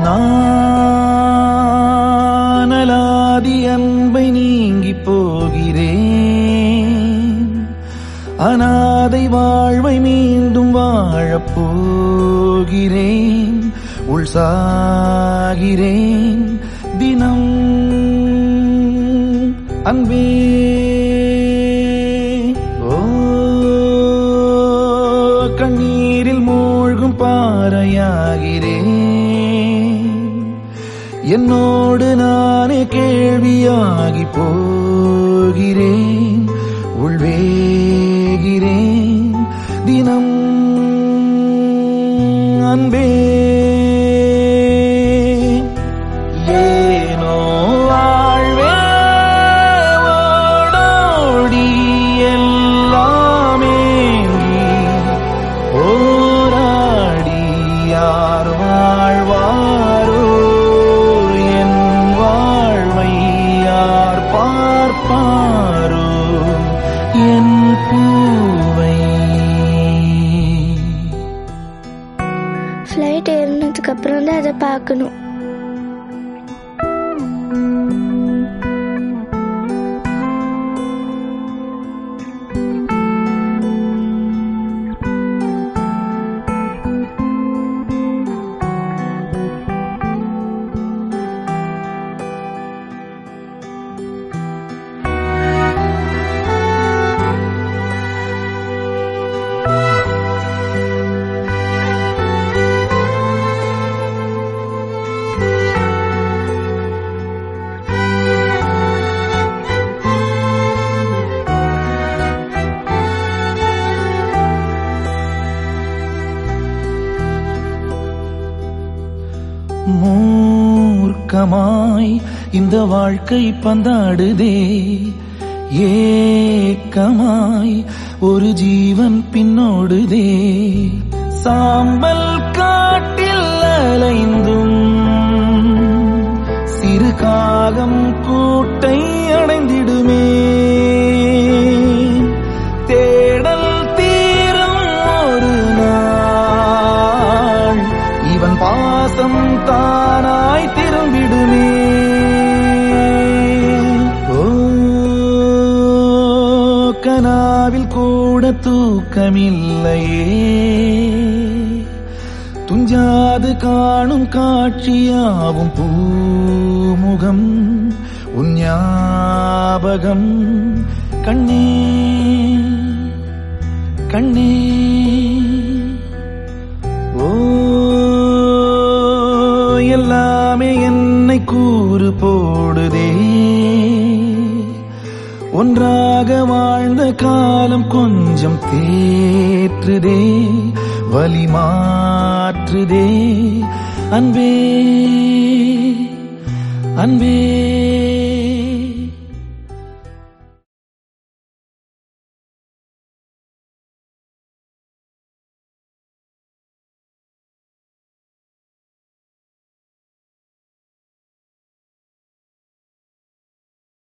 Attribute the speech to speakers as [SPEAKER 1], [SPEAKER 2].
[SPEAKER 1] நான் அலாதி அன்பை நீங்கி போகிறேன் அனாதை வாழ்வை மீண்டும் வாழப் போகிறேன் உள்சாகிறேன் தினம் அன்பே ஓ கண்ணீரில் மூழ்கும் பாறையாகிறேன் என்னோடு நானே கேள்வியாகி போகிறேன் உள்வேகிறேன் தினம் அன்பே ஏனோ வாழ்வே ஓடோடி எல்லாமேங்கி போராடி யார் வாழ்வாரோ என் வாழ்வை யார் பார்ப்பாரோ என் பூவை
[SPEAKER 2] ஃப்ளைட் ஏறினதுக்கு அப்புறம் தான் அதை பார்க்கணும்
[SPEAKER 1] மூர்க்கமாய் இந்த வாழ்க்கை பந்தாடுதே ஏக்கமாய் ஒரு ஜீவன் பின்னோடுதே சாம்பல் காட்டில் அலைந்தும் சிறு காகம் கூட்டை அடைந்திடுமே தேடல் தீரும் ஒரு நாள் இவன் பாசம் தானாய் திரும்பிடுமே ஓ கனாவில் கூட தூக்கமில்லையே துஞ்சாது காணும் காட்சியாவும் பூமுகம் உன் ஞாபகம் கண்ணே கண்ணே ஓ எல்லாமே என்னை கூறு போடுதே ஒன்றாக வாழ்ந்த காலம் கொஞ்சம் தேற்றுதே வலி மாற்றுதே அன்பே அன்பே